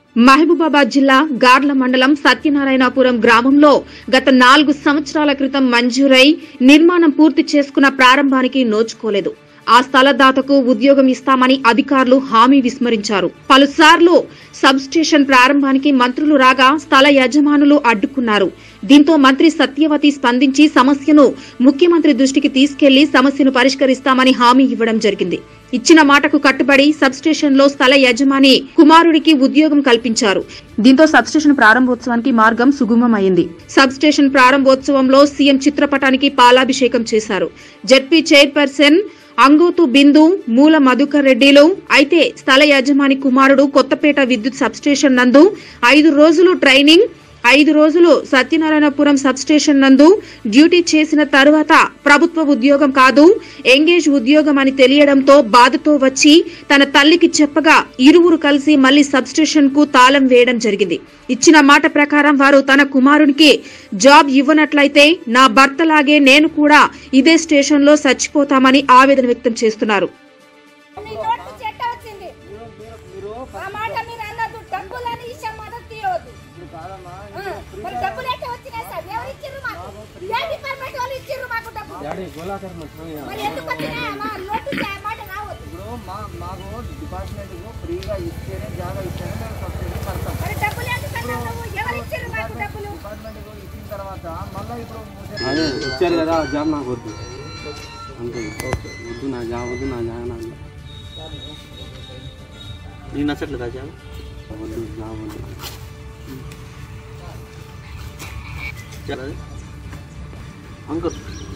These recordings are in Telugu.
మహబూబాబాద్ జిల్లా గార్ల మండలం సత్యనారాయణపురం గ్రామంలో గత నాలుగు సంవత్సరాల క్రితం మంజూరై నిర్మాణం పూర్తి చేసుకున్న ప్రారంభానికి నోచుకోలేదు ఆ స్థలదాతకు ఉద్యోగం ఇస్తామని అధికారులు హామీ విస్మరించారు పలుసార్లు సబ్ స్టేషన్ ప్రారంభానికి మంత్రులు రాగా స్థల యజమానులు అడ్డుకున్నారు దీంతో మంత్రి సత్యవతి స్పందించి సమస్యను ముఖ్యమంత్రి దృష్టికి తీసుకెళ్లి సమస్యను పరిష్కరిస్తామని హామీ ఇవ్వడం జరిగింది ఇచ్చిన మాటకు కట్టుబడి సబ్స్టేషన్ లో స్థల యజమాని కుమారుడికి ఉద్యోగం కల్పించారు దీంతో సబ్స్టేషన్ ప్రారంభోత్సవానికి మార్గం సుగమమైంది సబ్స్టేషన్ ప్రారంభోత్సవంలో సీఎం చిత్రపటానికి పాలాభిషేకం చేశారు జడ్పీ చైర్పర్సన్ అంగోతు బిందు మూల మధుకర్ రెడ్డిలు అయితే స్థల యజమాని కుమారుడు కొత్తపేట విద్యుత్ సబ్స్టేషన్ నందు ఐదు రోజులు ట్రైనింగ్ ఐదు రోజులు సత్యనారాయణపురం సబ్స్టేషన్ నందు డ్యూటీ చేసిన తరువాత ప్రభుత్వ ఉద్యోగం కాదు ఎంగేజ్ ఉద్యోగం అని తెలియడంతో బాధతో వచ్చి తన తల్లికి చెప్పగా ఇరువురు కలిసి మళ్లీ సబ్స్టేషన్ కు తాళం వేయడం జరిగింది ఇచ్చిన మాట ప్రకారం వారు తన కుమారునికి జాబ్ ఇవ్వనట్లయితే నా భర్తలాగే నేను కూడా ఇదే స్టేషన్ లో చచ్చిపోతామని ఆవేదన వ్యక్తం చేస్తున్నారు మీ నోటు చెట్ట వచ్చింది ఆ మాట మీరు అన్నది డబ్బులని ఇచ్చే మాట తీయవద్దు ఆ, మరి డబ్బులు ఎట్లా వచ్చినాయి సార్ ఎవరు ఇచ్చిర్రు మాకు ఏ డిపార్ట్మెంట్ వాళ్ళు ఇచ్చిర్రు మాకు డబ్బులు మరి ఎందుకు వచ్చినాయి మా నోటు చే- మాట రావద్దు ఇప్పుడు మా మాకు డిపార్ట్మెంట్ ఫ్రీగా ఇస్తేనే జాగా ఇస్తేనే మేము సబ్సిడీ కడతాం మరి డబ్బులు ఎందుకు అన్నావు నువ్వు ఎవరు ఇచ్చిర్రు మాకు డబ్బులు డిపార్ట్మెంట్ ఇచ్చిన తర్వాత మళ్ళీ ఇప్పుడు ముద్ద- అదే ఇచ్చారు కదా ఆ జాబ్ నాకు వద్దు అంతే వద్దు నా జాబ్ వద్దు నా జాబ్ నాకు నీకు నచ్చట్లేదు ఆ జాబ్ వద్దు జాబ్ వద్దు ఇచ్చారా అది? అంకుల్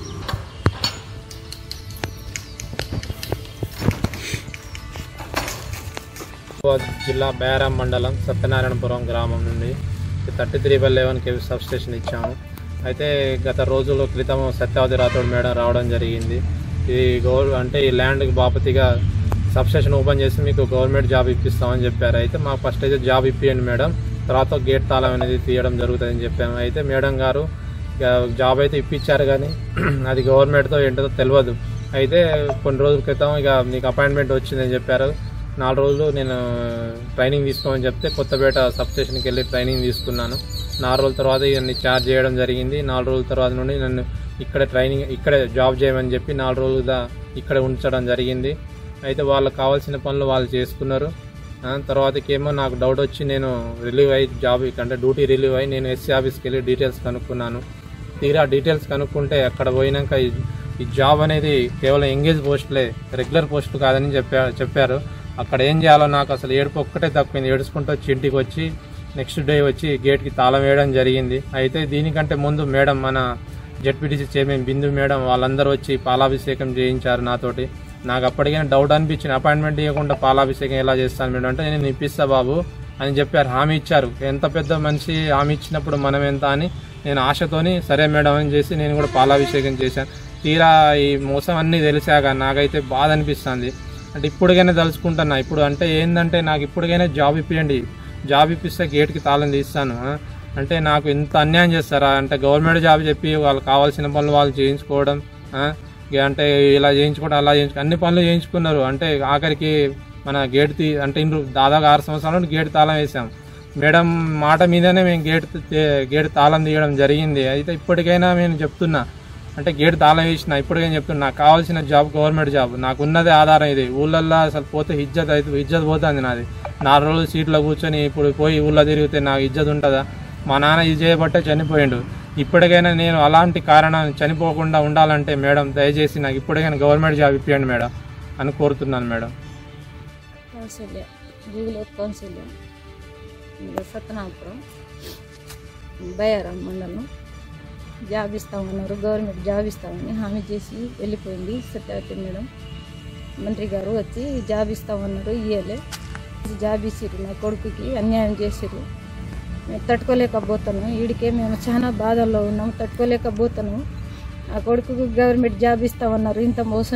హైదరాబాద్ జిల్లా బేరం మండలం సత్యనారాయణపురం గ్రామం నుండి thirty three by eleven KV sub station ఇచ్చాము అయితే గత రోజుల క్రితం సత్యావతి రాథోడ్ మేడం రావడం జరిగింది ఈ గౌర్ అంటే ఈ ల్యాండ్కి బాపతిగా సబ్ స్టేషన్ ఓపెన్ చేసి మీకు గవర్నమెంట్ జాబ్ ఇప్పిస్తామని చెప్పారు అయితే మాకు ఫస్ట్ అయితే జాబ్ ఇప్పియండి మేడం తర్వాత గేట్ తాళం అనేది తీయడం జరుగుతుందని చెప్పాము అయితే మేడం గారు ఇక జాబ్ అయితే ఇప్పించారు కానీ అది గవర్నమెంట్తో ఏంటో తెలియదు అయితే కొన్ని రోజుల క్రితం ఇక నీకు అపాయింట్మెంట్ వచ్చిందని చెప్పారు నాలుగు రోజులు నేను ట్రైనింగ్ తీసుకోమని చెప్తే కొత్తపేట సబ్ స్టేషన్కి వెళ్ళి ట్రైనింగ్ తీసుకున్నాను నాలుగు రోజుల తర్వాత ఇవన్నీ ఛార్జ్ చేయడం జరిగింది నాలుగు రోజుల తర్వాత నుండి నన్ను ఇక్కడే ట్రైనింగ్ ఇక్కడే జాబ్ చేయమని చెప్పి నాలుగు రోజులు దా ఇక్కడే ఉంచడం జరిగింది అయితే వాళ్ళకి కావాల్సిన పనులు వాళ్ళు చేసుకున్నారు ఆ, తర్వాతకేమో నాకు డౌట్ వచ్చి నేను రిలీవ్ అయ్యి జాబ్ అంటే డ్యూటీ రిలీవ్ అయ్యి నేను ఎస్సీ ఆఫీస్కి వెళ్ళి డీటెయిల్స్ కనుక్కున్నాను తీరా డీటెయిల్స్ కనుక్కుంటే అక్కడ పోయినాక ఈ- ఈ జాబ్ అనేది కేవలం ఎంగేజ్ పోస్టులే రెగ్యులర్ పోస్టులు కాదని చెప్పారు చెప్పారు అక్కడ ఏం చేయాలో నాకు అసలు ఏడుపు ఒక్కటే తప్పింది ఏడుచుకుంటూ వచ్చి ఇంటికి వచ్చి నెక్స్ట్ డే వచ్చి గేట్కి తాళం వేయడం జరిగింది అయితే దీనికంటే ముందు మేడం మన జెడ్పీటీసీ చైర్మన్ బిందు మేడం వాళ్ళందరూ వచ్చి పాలాభిషేకం చేయించారు నాతోటి నాకు అప్పటికైనా డౌట్ అనిపించింది అపాయింట్మెంట్ ఇవ్వకుండా పాలాభిషేకం ఎలా చేస్తాను మేడం అంటే నేను ఇప్పిస్తా బాబు అని చెప్పారు హామీ ఇచ్చారు ఎంత పెద్ద మనిషి హామీ ఇచ్చినప్పుడు మనం ఎంత అని నేను ఆశతోని సరే మేడం అని చేసి నేను కూడా పాలాభిషేకం చేశాను తీరా ఈ మోసం అన్నీ తెలిసాక నాకైతే బాధ అనిపిస్తుంది అంటే ఇప్పటికైనా తలుచుకుంటున్నా ఇప్పుడు అంటే ఏంటంటే నాకు ఇప్పటికైనా జాబ్ ఇప్పియండి జాబ్ ఇప్పిస్తే గేట్కి తాళం తీస్తాను ఆ? అంటే నాకు ఇంత అన్యాయం చేస్తారా అంటే గవర్నమెంట్ జాబ్ చెప్పి వాళ్ళకి కావాల్సిన పనులు వాళ్ళు చేయించుకోవడం ఆ? ఇక అంటే ఇలా చేయించుకోవడం అలా చేయించుకో అన్ని పనులు చేయించుకున్నారు అంటే ఆఖరికి మన గేట్ తీ అంటే ఇండ్రు దాదాపు ఆరు సంవత్సరాల నుండి గేట్ తాళం వేసాం మేడం మాట మీదనే మేము గేట్ తీ- గేట్ తాళం తీయడం జరిగింది అయితే ఇప్పటికైనా నేను చెప్తున్నా అంటే గేట్ తాళం వేసిన ఇప్పటికైనా చెప్తున్నా నాకు కావాల్సిన జాబ్ గవర్నమెంట్ జాబ్ నాకు ఉన్నదే ఆధారం ఇది ఊళ్ళల్లో అసలు పోతే ఇజ్జత్ అయితే ఇజ్జత్ పోతుంది నాది నాలుగు రోజులు సీట్లో కూర్చొని ఇప్పుడు పోయి ఊళ్ళో తిరిగితే నాకు ఇజ్జత్ ఉంటుందా మా నాన్న ఇది చేయబట్టే చనిపోయిండు ఇప్పటికైనా నేను అలాంటి కారణం చనిపోకుండా ఉండాలంటే మేడం దయచేసి నాకు ఇప్పటికైనా గవర్నమెంట్ జాబ్ ఇప్పియండి మేడం అని కోరుతున్నాను మేడం కౌశల్య జూగులేట్ కౌశల్య ఇది సత్యనాపురం బయారం మండలం జాబ్ ఇస్తామన్నారు గవర్నమెంట్ జాబ్ ఇస్తామని హామీ చేసి వెళ్ళిపోయింది సత్యవతి మేడం మంత్రి గారు వచ్చి జాబ్ ఇస్తామన్నారు ఇయ్యలే జాబ్ ఇచ్చిర్రు నా కొడుకుకి అన్యాయం చేసిర్రు మేము తట్టుకోలేకపోతున్నాం వీడికే మేము చాలా బాధల్లో ఉన్నాం తట్టుకోలేకపోతున్నాం నా కొడుకుకి గవర్నమెంట్ జాబ్ ఇస్తామన్నారు ఇంత మోసం